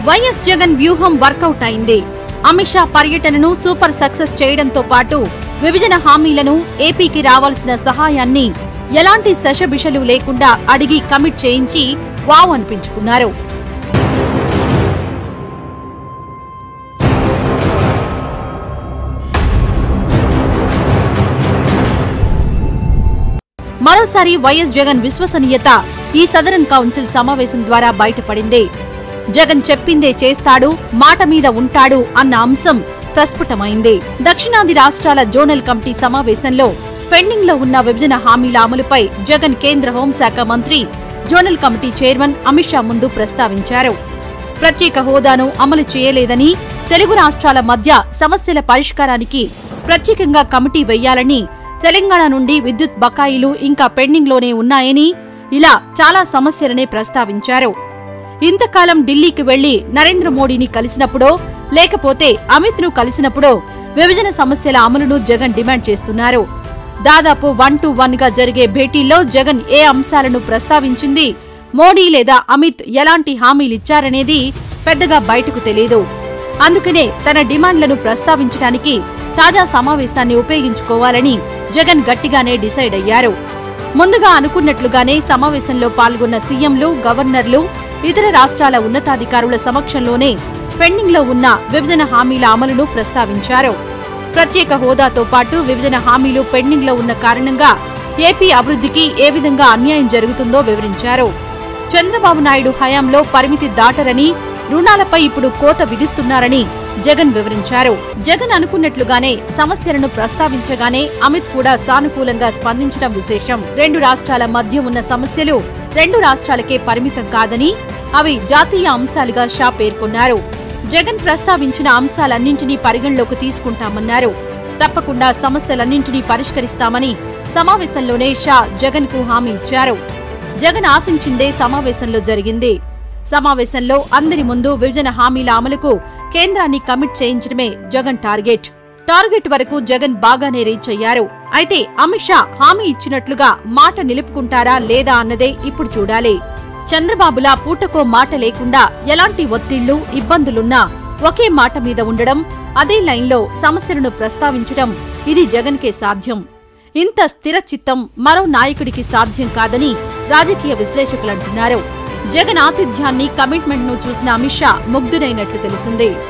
YS Jagan వ్యూహం work out అయింది అమిత్ షా పర్యటనను సూపర్ సక్సెస్ చేయడంతో పాటు విభజన హామీలను ఏపీకి రావాల్సిన సహాయాన్ని ఎలాంటి శషబిషలు లేకుండా అడిగి కమిట్ చేయించి వావ్ అనిపించుకున్నారు మరోసారి వైఎస్ జగన్ విశ్వసనీయత ఈ సదరన్ కౌన్సిల్ సమావేశం ద్వారా బయటపడింది జగన్ చెప్పిందే చేస్తాడు మాట మీద ఉంటాడు అన్న అంశం ప్రస్ఫుటమైంది దక్షిణాది రాష్ట్రాల జోనల్ కమిటీ సమావేశంలో పెండింగ్ లో ఉన్న విభజన హామీల అమలుపై జగన్ కేంద్ర హోంశాఖ మంత్రి zonal committee chairman Amit Shah ముందు ప్రస్తావించారు ప్రత్యేక హోదాను అమలు చేయలేదని తెలుగు రాష్ట్రాల మధ్య సమస్యల పరిష్కారానికి ప్రత్యేకంగా కమిటీ వెయ్యాలని తెలంగాణ నుండి విద్యుత్ బకాయిలు ఇంకా పెండింగ్లోనే ఉన్నాయని ఇలా చాలా సమస్యలనే ప్రస్తావించారు ఇంతకాలం ఢిల్లీకి వెళ్లి నరేంద్ర మోడీని కలిసినప్పుడో లేకపోతే అమిత్ ను కలిసినప్పుడో విభజన సమస్యల అమలును జగన్ డిమాండ్ చేస్తున్నారు దాదాపు వన్ టు వన్ గా జరిగే భేటీల్లో జగన్ ఏ అంశాలను ప్రస్తావించింది మోడీ లేదా అమిత్ ఎలాంటి హామీలిచ్చారనేది పెద్దగా బయటకు తెలియదు అందుకనే తన డిమాండ్లను ప్రస్తావించడానికి తాజా సమావేశాన్ని ఉపయోగించుకోవాలని జగన్ గట్టిగానే డిసైడ్ అయ్యారు ముందుగా అనుకున్నట్లుగానే సమావేశంలో పాల్గొన్న సీఎంలు గవర్నర్లు ఇతర రాష్ట్రాల ఉన్నతాధికారుల సమక్షంలోనే పెండింగ్లో ఉన్న విభజన హామీల అమలును ప్రస్తావించారు ప్రత్యేక హోదాతో పాటు విభజన హామీలు పెండింగ్లో ఉన్న కారణంగా ఏపీ అభివృద్ధికి ఏ విధంగా అన్యాయం జరుగుతుందో వివరించారు చంద్రబాబు నాయుడు హయాంలో పరిమితి దాటరని రుణాలపై ఇప్పుడు కోత విధిస్తున్నారని జగన్ వివరించారు జగన్ అనుకున్నట్లుగానే సమస్యలను ప్రస్తావించగానే అమిత్ కూడా సానుకూలంగా స్పందించడం విశేషం రెండు రాష్ట్రాల మధ్య ఉన్న సమస్యలు రెండు రాష్ట్రాలకే పరిమితం కాదని అవి జాతీయ అంశాలుగా షా పేర్కొన్నారు జగన్ ప్రస్తావించిన అంశాలన్నింటినీ పరిగణలోకి తీసుకుంటామన్నారు తప్పకుండా సమస్యలన్నింటినీ పరిష్కరిస్తామని సమావేశంలోనే షా జగన్ కు హామీ ఇచ్చారు జగన్ ఆశించిందే సమావేశంలో జరిగింది సమావేశంలో అందరి ముందు విభజన హామీల అమలుకు కేంద్రాన్ని కమిట్ చేయించడమే జగన్ టార్గెట్ టార్గెట్ వరకు జగన్ బాగానే రీచ్ అయ్యారు అయితే అమిత్ షా హామీ ఇచ్చినట్లుగా మాట నిలుపుకుంటారా లేదా అన్నదే ఇప్పుడు చూడాలి చంద్రబాబులా పూటకో మాట లేకుండా ఎలాంటి ఒత్తిళ్లు ఇబ్బందులున్నా ఒకే మాట మీద ఉండడం అదే లైన్లో సమస్యలను ప్రస్తావించడం ఇది జగన్కే సాధ్యం ఇంత స్థిర చిత్తం మరో నాయకుడికి సాధ్యం కాదని రాజకీయ విశ్లేషకులంటున్నారు జగన్ ఆతిథ్యాన్ని కమిట్మెంట్ను చూసిన అమిత్ షా ముగ్ధుడైనట్లు తెలిసింది